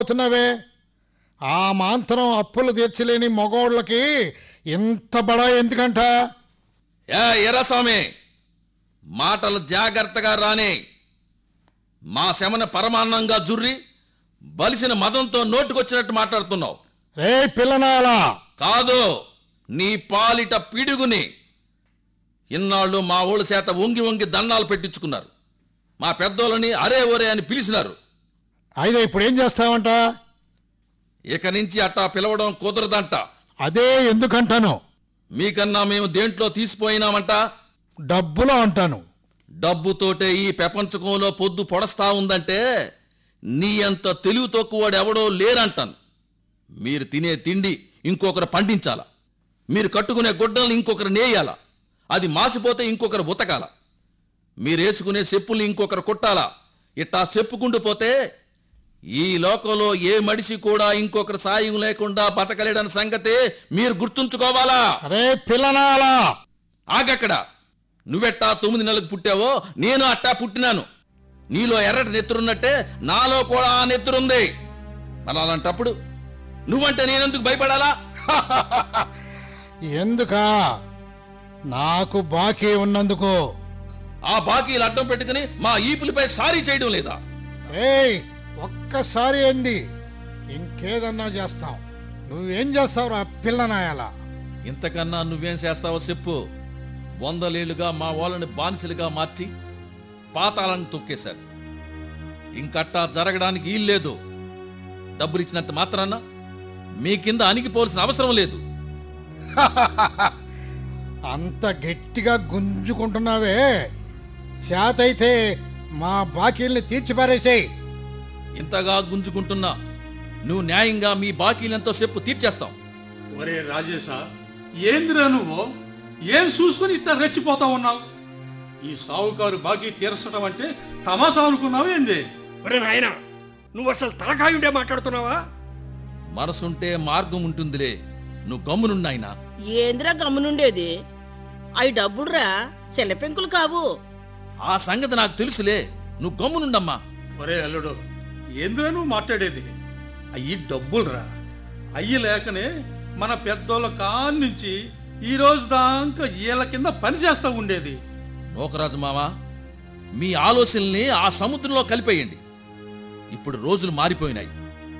అయిపోతున్నావే ఆ మాంతరం అప్పులు తీర్చలేని మగోళ్ళకి ఇంత బడా ఎందుకంట ఏ ఎర్రస్వామి మాటలు జాగ్రత్తగా రానే మా శమన పరమాన్నంగా జుర్రి బలిసిన మదంతో నోటుకొచ్చినట్టు మాట్లాడుతున్నావు రే పిల్లనాలా కాదు నీ పాలిట పిడుగుని ఇన్నాళ్ళు మా ఊళ్ళ చేత వంగి వంగి దండాలు పెట్టించుకున్నారు మా పెద్దోళ్ళని అరే ఒరే అని పిలిచినారు అయితే ఇప్పుడు ఏం చేస్తావంట ఇక నుంచి అట్టా పిలవడం కుదరదంట అదే ఎందుకంటాను మీకన్నా మేము దేంట్లో తీసిపోయినామంట డబ్బులో అంటాను డబ్బుతోటే ఈ ప్రపంచకంలో పొద్దు పొడస్తా ఉందంటే నీ అంత తెలివి తక్కువవాడు ఎవడో లేరంటాను మీరు తినే తిండి ఇంకొకరు పండించాల మీరు కట్టుకునే గుడ్డల్ని ఇంకొకరు నేయాల అది మాసిపోతే ఇంకొకరు ఉతకాల మీరు వేసుకునే చెప్పుల్ని ఇంకొకరు కుట్టాలా ఇట్టా చెప్పుకుంటూ పోతే ఈ లోకంలో ఏ మనిషి కూడా ఇంకొకరు సాయం లేకుండా బతకలేడని సంగతే మీరు గుర్తుంచుకోవాలా అరే పిల్లనాలా ఆగక్కడ నువ్వెట్టా తొమ్మిది నెలలకు పుట్టావో నేను అట్టా పుట్టినాను నీలో ఎర్రటి నెత్తురున్నట్టే నాలో కూడా ఆ నెత్తురుంది మరి అలాంటప్పుడు నువ్వంటే నేనెందుకు భయపడాలా ఎందుకా నాకు బాకీ ఉన్నందుకు ఆ బాకీలు అడ్డం పెట్టుకుని మా ఈపులపై సారీ చేయడం లేదా ఏయ్ ఒక్కసారి అండి ఇంకేదన్నా చేస్తాం నువ్వేం చేస్తావురా పిల్లనాయాలా ఇంతకన్నా నువ్వేం చేస్తావో చెప్పు వందలేళ్లుగా మా వాళ్ళని బానిసలుగా మార్చి పాతాలను తొక్కేశారు ఇంకట్టా జరగడానికి ఇల్లేదు డబ్బులిచ్చినంత మాత్రాన మీ కింద అణిగిపోవాల్సిన అవసరం లేదు అంత గట్టిగా గుంజుకుంటున్నావే చేతైతే మా బాకీల్ని తీర్చిపారేసేయ్ ఇంతగా గుంజుకుంటున్నా నువ్వు న్యాయంగా మీ బాకీలెంతో చెప్పు తీర్చేస్తాం ఒరే రాజేశా ఏందిరా నువ్వు ఏం చూసుకుని ఇట్లా రెచ్చిపోతా ఉన్నావు ఈ సావుకారు బాకీ తీర్చడం అంటే తమాసా అనుకున్నావు ఏంది ఒరే నాయనా నువ్వు అసలు తలకాయుండే మాట్లాడుతున్నావా మనసుంటే మార్గం ఉంటుందిలే నువ్వు గమ్మునున్నాయినా ఏందిరా గమ్మునుండేది అవి డబ్బులురా చెల్లపెంకులు కావు ఆ సంగతి నాకు తెలుసులే నువ్వు గమ్మునుండమ్మా ఒరే అల్లుడు ఏందిరా నువ్వు మాట్లాడేది అయ్యి డబ్బులురా అయ్యి లేకనే మన పెద్దోళ్ళ కాన్నించి ఈ రోజు దాకా వీళ్ళ కింద పని చేస్తా ఉండేది నోకరాజు మావా మీ ఆలోచనల్ని ఆ సముద్రంలో కలిపేయండి ఇప్పుడు రోజులు మారిపోయినాయి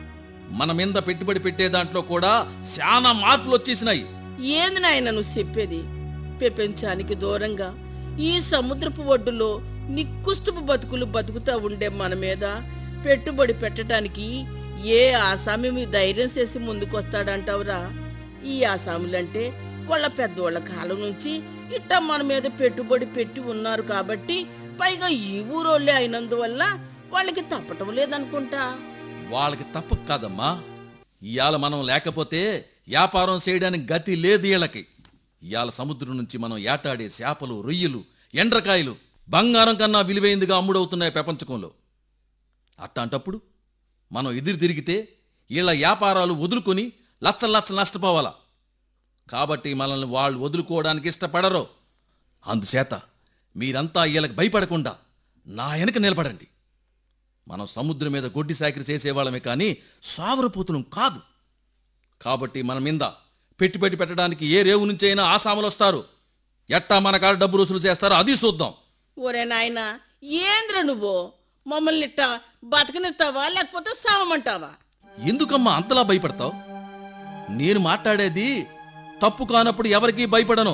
మన మీద పెట్టుబడి పెట్టే దాంట్లో కూడా చాలా మార్పులు వచ్చేసినాయి ఏంది నాయన నువ్వు చెప్పేది ప్రపంచానికి దూరంగా ఈ సముద్రపు ఒడ్డులో నిక్కుష్టపు బతుకులు బతుకుతా ఉండే మన మీద పెట్టుబడి పెట్టడానికి ఏ ఆసామి మీ ధైర్యం చేసి ముందుకొస్తాడంటావురా ఈ ఆసాములంటే వాళ్ళ పెద్దోళ్ళ కాలం నుంచి ఇట్టా మన మీద పెట్టుబడి పెట్టి ఉన్నారు కాబట్టి పైగా ఈ ఊరోళ్ళే అయినందువల్ల వాళ్ళకి తప్పటం లేదనుకుంటా వాళ్ళకి తప్పక కాదమ్మా ఇవాళ మనం లేకపోతే వ్యాపారం చేయడానికి గతి లేదు వీళ్ళకి ఇవాళ సముద్రం నుంచి మనం ఏటాడే చేపలు రొయ్యలు ఎండ్రకాయలు బంగారం కన్నా విలువైందిగా అమ్ముడవుతున్నాయి ప్రపంచకంలో అట్లాంటప్పుడు మనం ఎదురు తిరిగితే వీళ్ళ వ్యాపారాలు వదులుకొని లచ్చలు లచ్చలు నష్టపోవాలా కాబట్టి మనల్ని వాళ్ళు వదులుకోవడానికి ఇష్టపడరు అందుచేత మీరంతా వీళ్ళకి భయపడకుండా నా వెనక నిలబడండి మనం సముద్రం మీద గొడ్డి సాకిరి చేసేవాళ్ళమే కానీ సావరపోతులం కాదు కాబట్టి మన మీద పెట్టుబడి పెట్టడానికి ఏ రేవు నుంచి అయినా ఆసాములు వస్తారు ఎట్టా మన కాడ డబ్బు రుసులు చేస్తారో అది చూద్దాం ఒరే నాయనా ఏంద్ర నువ్వు మమ్మల్ని ఇట్ట బతకనిస్తావా లేకపోతే సావమంటావా ఎందుకమ్మా అంతలా భయపడతావు నేను మాట్లాడేది తప్పు కానప్పుడు ఎవరికీ భయపడను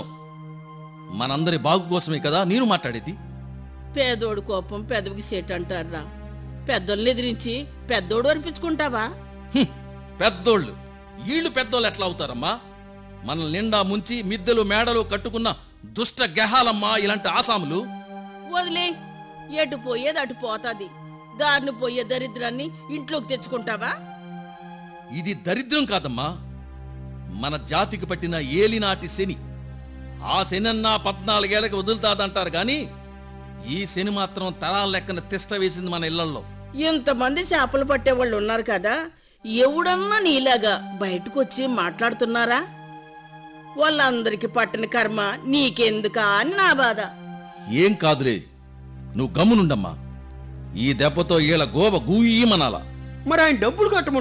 మనందరి బాగు కోసమే కదా నేను మాట్లాడేది పేదోడు కోపం పెదవికి సేటు అంటారా పెద్దోళ్ళని ఎదిరించి పెద్దోడు అనిపించుకుంటావా హ్మ్, పెద్దోళ్ళు వీళ్ళు పెద్దోళ్ళు ఎట్లా అవుతారమ్మా మన నిండా ముంచి మిద్దెలు మేడలు కట్టుకున్న దుష్ట గెహాలమ్మా ఇలాంటి ఆసాములు వదిలే ఎటు పోయేది అటు పోతాది దారిని పోయే దరిద్రాన్ని ఇంట్లోకి తెచ్చుకుంటావా ఇది దరిద్రం కాదమ్మా మన జాతికి పట్టిన ఏలినాటి శని ఆ శనన్నా పద్నాలుగేళ్లకి వదులుతాదంటారు గాని ఈ శని మాత్రం తరాల లెక్కన తిష్ట వేసింది మన ఇళ్లలో ఇంతమంది చేపలు పట్టేవాళ్ళు ఉన్నారు కదా ఎవడన్నా నీలాగా బయటకు వచ్చి మాట్లాడుతున్నారా వాళ్ళందరికి పట్టిన కర్మ నీకెందుకా అని నా బాధ ఏం కాదులే నువ్వు గమ్మునుండమ్మా ఈ దెబ్బతో ఈళ్ళ గోవ గూయమనాలా మరి ఆయన డబ్బులు కట్టమని